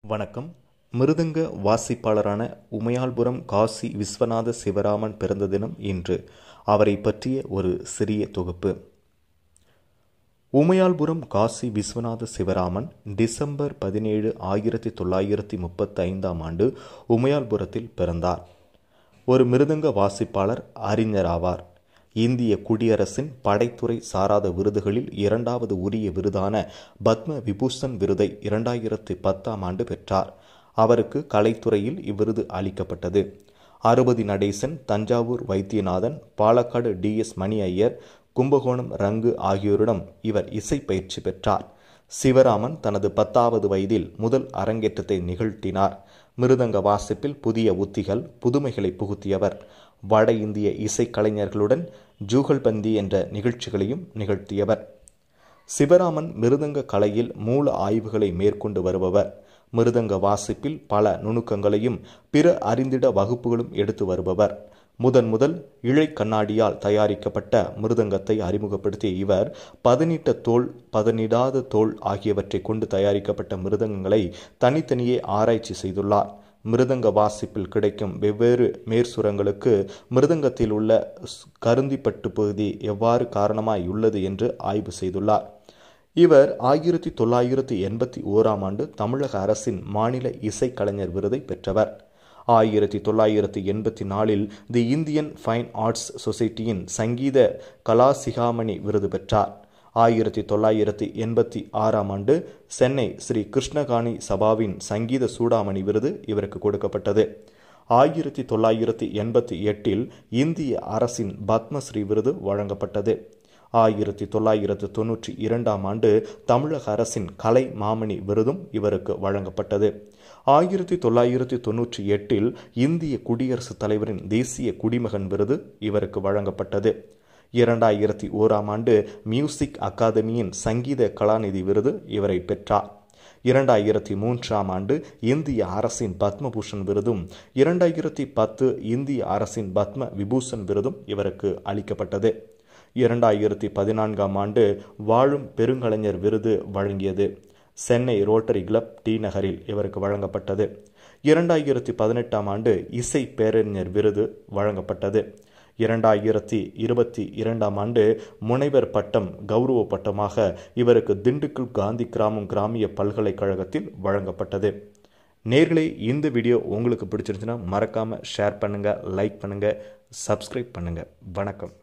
வணக்கம் மிருதங்க வாசிப்பாளரான உமையாள்புரம் காசி விஸ்வநாத சிவராமன் பிறந்த தினம் இன்று அவரை பற்றிய ஒரு சிறிய தொகுப்பு உமையாள்புரம் காசி விஸ்வநாத சிவராமன் டிசம்பர் பதினேழு ஆயிரத்தி தொள்ளாயிரத்தி முப்பத்தி ஐந்தாம் ஆண்டு உமையாள்புரத்தில் பிறந்தார் ஒரு மிருதங்க வாசிப்பாளர் அறிஞர் ஆவார் இந்திய குடியரசின் படைத்துறை சாராத விருதுகளில் இரண்டாவது உரிய விருதான பத்ம விபூஷன் விருதை இரண்டாயிரத்தி பத்தாம் ஆண்டு பெற்றார் அவருக்கு கலைத்துறையில் இவ்விருது அளிக்கப்பட்டது அறுபதி நடேசன் தஞ்சாவூர் வைத்தியநாதன் பாலக்காடு டி எஸ் மணி ஐயர் கும்பகோணம் ரங்கு ஆகியோரிடம் இவர் இசை பயிற்சி பெற்றார் சிவராமன் தனது பத்தாவது வயதில் முதல் அரங்கேற்றத்தை நிகழ்த்தினார் மிருதங்க வாசிப்பில் புதிய உத்திகள் புதுமைகளை புகுத்தியவர் வட இந்திய இசைக்கலைஞர்களுடன் ஜூகல்பந்தி என்ற நிகழ்ச்சிகளையும் நிகழ்த்தியவர் சிவராமன் மிருதங்க கலையில் மூல ஆய்வுகளை மேற்கொண்டு வருபவர் மிருதங்க வாசிப்பில் பல நுணுக்கங்களையும் பிற அறிந்திட வகுப்புகளும் எடுத்து வருபவர் முதன் முதல் இழை கண்ணாடியால் தயாரிக்கப்பட்ட மிருதங்கத்தை அறிமுகப்படுத்திய இவர் பதனிட்ட தோல் பதனிடாத தோல் ஆகியவற்றை கொண்டு தயாரிக்கப்பட்ட மிருதங்கங்களை தனித்தனியே ஆராய்ச்சி செய்துள்ளார் மிருதங்க வாசிப்பில் கிடைக்கும் வெவ்வேறு மேற்சுரங்களுக்கு மிருதங்கத்தில் உள்ள கருந்திப்பட்டு பகுதி எவ்வாறு காரணமாய் உள்ளது என்று ஆய்வு செய்துள்ளார் இவர் ஆயிரத்தி தொள்ளாயிரத்தி எண்பத்தி ஓராம் ஆண்டு தமிழக அரசின் மாநில இசைக்கலைஞர் விருதை பெற்றவர் ஆயிரத்தி தொள்ளாயிரத்தி எண்பத்தி நாலில் தி இந்தியன் ஃபைன் ஆர்ட்ஸ் சொசைட்டியின் சங்கீத கலாசிகாமணி விருது பெற்றார் ஆயிரத்தி தொள்ளாயிரத்தி எண்பத்தி ஆறாம் ஆண்டு சென்னை ஸ்ரீ கிருஷ்ணகாணி சபாவின் சங்கீத சூடாமணி விருது இவருக்கு கொடுக்கப்பட்டது ஆயிரத்தி தொள்ளாயிரத்தி எண்பத்தி எட்டில் இந்திய அரசின் பத்மஸ்ரீ விருது வழங்கப்பட்டது ஆயிரத்தி தொள்ளாயிரத்து தொன்னூற்றி இரண்டாம் ஆண்டு தமிழக அரசின் கலை மாமணி விருதும் இவருக்கு வழங்கப்பட்டது ஆயிரத்தி தொள்ளாயிரத்தி தொன்னூற்றி எட்டில் இந்திய குடியரசுத் தலைவரின் தேசிய குடிமகன் விருது இவருக்கு வழங்கப்பட்டது இரண்டாயிரத்தி ஓராம் ஆண்டு மியூசிக் அகாதமியின் சங்கீத கலாநிதி விருது இவரை பெற்றார் இரண்டாயிரத்தி மூன்றாம் ஆண்டு இந்திய அரசின் பத்மபூஷன் விருதும் இரண்டாயிரத்தி பத்து இந்திய அரசின் பத்ம விபூஷன் விருதும் இவருக்கு அளிக்கப்பட்டது இரண்டாயிரத்தி பதினான்காம் ஆண்டு வாழும் பெருங்கலைஞர் விருது வழங்கியது சென்னை ரோட்டரி கிளப் டி நகரில் இவருக்கு வழங்கப்பட்டது இரண்டாயிரத்தி பதினெட்டாம் ஆண்டு இசை பேரறிஞர் விருது வழங்கப்பட்டது இரண்டாயிரத்தி இருபத்தி இரண்டாம் ஆண்டு முனைவர் பட்டம் கௌரவ பட்டமாக இவருக்கு திண்டுக்கல் காந்தி கிராமம் கிராமிய பல்கலைக்கழகத்தில் வழங்கப்பட்டது நேர்களே இந்த வீடியோ உங்களுக்கு பிடிச்சிருந்துச்சுன்னா மறக்காமல் ஷேர் பண்ணுங்கள் லைக் பண்ணுங்கள் சப்ஸ்கிரைப் பண்ணுங்கள் வணக்கம்